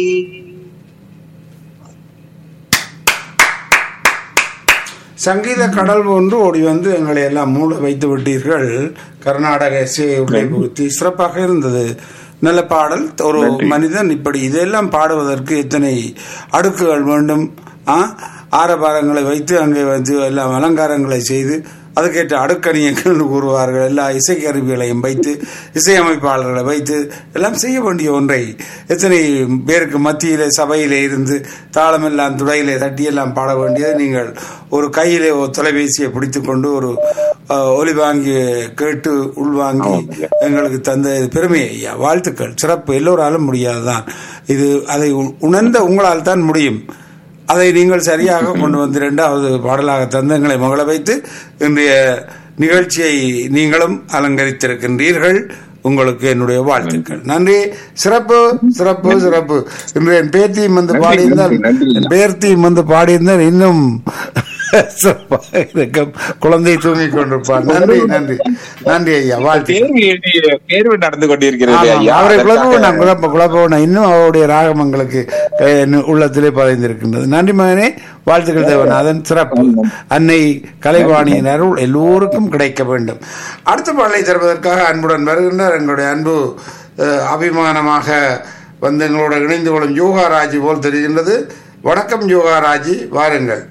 சங்கீத கடல் ஒன்று ஓடி வந்து எங்களை எல்லாம் மூட வைத்து விட்டீர்கள் கர்நாடக இசையை உள்ளே புகுத்தி சிறப்பாக இருந்தது நல்ல பாடல் ஒரு மனிதன் இப்படி இதெல்லாம் பாடுவதற்கு எத்தனை அடுக்குகள் வேண்டும் ஆ ஆரபாரங்களை வைத்து அங்கே வந்து எல்லாம் அலங்காரங்களை செய்து அதுக்கேற்ற அடுக்கணியங்கள் கூறுவார்கள் எல்லா இசைக்கருவிகளையும் வைத்து இசையமைப்பாளர்களை வைத்து எல்லாம் செய்ய வேண்டிய ஒன்றை எத்தனை பேருக்கு மத்தியிலே சபையிலே இருந்து தாளமெல்லாம் துடையிலே தட்டியெல்லாம் பாட வேண்டியது நீங்கள் ஒரு கையிலே ஒரு தொலைபேசியை பிடித்துக்கொண்டு ஒரு அஹ், ஒலி வாங்கி கேட்டு உள்வாங்கி எங்களுக்கு தந்த பெருமை ஐயா வாழ்த்துக்கள் சிறப்பு எல்லோராலும் முடியாதுதான் இது அதை உ- உணர்ந்த உங்களால் தான் முடியும் அதை நீங்கள் சரியாக கொண்டு வந்து இரண்டாவது பாடலாக தந்தங்களை மகள வைத்து இன்றைய நிகழ்ச்சியை நீங்களும் அலங்கரித்திருக்கின்றீர்கள் உங்களுக்கு என்னுடைய வாழ்த்துக்கள் நன்றி சிறப்பு சிறப்பு சிறப்பு இன்று என் பேத்தியும் வந்து நன்றி, பாடியிருந்தால் நன்றி, நன்றி. என் பேர்த்தியும் வந்து பாடியிருந்தால் இன்னும் சிறப்பாக இருக்கும் குழந்தை தூங்கிக் கொண்டிருப்பார் நன்றி நன்றி நன்றி ஐயா வாழ்த்து தேர்வு எழுதி- தேர்வு நடந்து கொண்டிருக்கிறது ஆமாம், ஐயா. அவரை குழப்ப அதற்காக- வேண்டாம் குழப்ப குழப்ப வேண்டாம் இன்னும் அவருடைய ராகம் எங்களுக்கு அஹ், என் உள்ளத்திலே பதிந்திருக்கின்றது நன்றி மகனே வாழ்த்துக்கள் தேவநாதன் சிறப்பு அன்னை கலைவாணியின் அருள் எல்லோருக்கும் கிடைக்க வேண்டும் அடுத்த பாடலை தருவதற்காக அன்புடன் வருகின்றார் எங்களுடைய அன்பு அஹ், அபிமானமாக வந்து எங்களோட இணைந்து கொள்ளும் யோகாராஜி போல் தெரிகின்றது வணக்கம் யோகாராஜி வாருங்கள்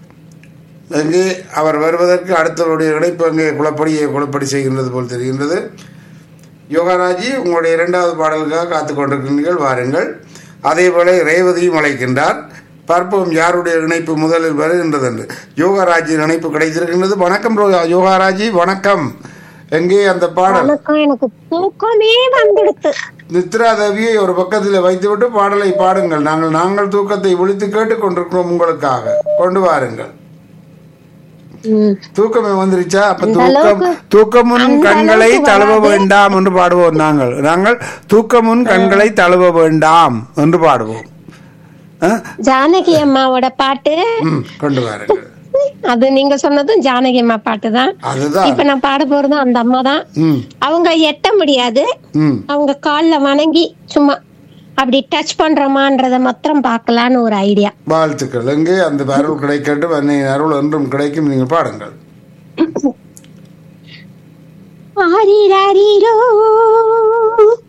அங்கே அவர் வருவதற்கு அடுத்தவருடைய இணைப்பு அங்கே குளப்படியை குளப்படி செய்கின்றது போல் தெரிகின்றது யோகாராஜி உங்களுடைய இரண்டாவது பாடலுக்காக காத்து கொண்டிருக்கிறீர்கள் வாருங்கள் அதே போல ரேவதியும் அழைக்கின்றார் பார்ப்போம் யாருடைய இணைப்பு முதலில் வருகின்றது என்று யோகாராஜியின் இணைப்பு கிடைத்திருக்கின்றது வணக்கம் ரோ- யோகாராஜி வணக்கம் எங்கே அந்த பாடல் வணக்கம் எனக்கு தூக்கமே வந்துடுத்து நித்ரா தேவியை ஒரு பக்கத்தில் வைத்துவிட்டு பாடலை பாடுங்கள் நாங்கள் நாங்கள் தூக்கத்தை விழித்து கேட்டுக் கொண்டிருக்கிறோம் உங்களுக்காக கொண்டு வாருங்கள் ம். தூக்கமே வந்துருச்சா அப்ப அந்த தூக்கம் அளவுக்கு- தூக்கமுன் அந்த கண்களை அளவுக்கு தழுவ வராது. வேண்டாம் என்று பாடுவோம் நாங்கள் நாங்கள் தூக்கமுன் கண்களை தழுவ வேண்டாம் என்று பாடுவோம் ஆ? ஜானகி அம்மாவோட பாட்டு ம், கொண்டு வாருங்கள் அது நீங்க சொன்னதும் ஜானகி அம்மா பாட்டு தான் அதுதான் இப்ப நான் பாட போறதும் அந்த அம்மா தான் ம் அவங்க எட்ட முடியாது ம் அவங்க கால்ல வணங்கி சும்மா அப்படி டச் பண்றோமான்றத மாத்திரம் பார்க்கலான்னு ஒரு ஐடியா வாழ்த்துக்கள் எங்கே அந்த அருள் கிடைக்கட்டும் அன்னை அருள் என்றும் கிடைக்கும் நீங்கள் பாடுங்கள் ஆரிராரிரோ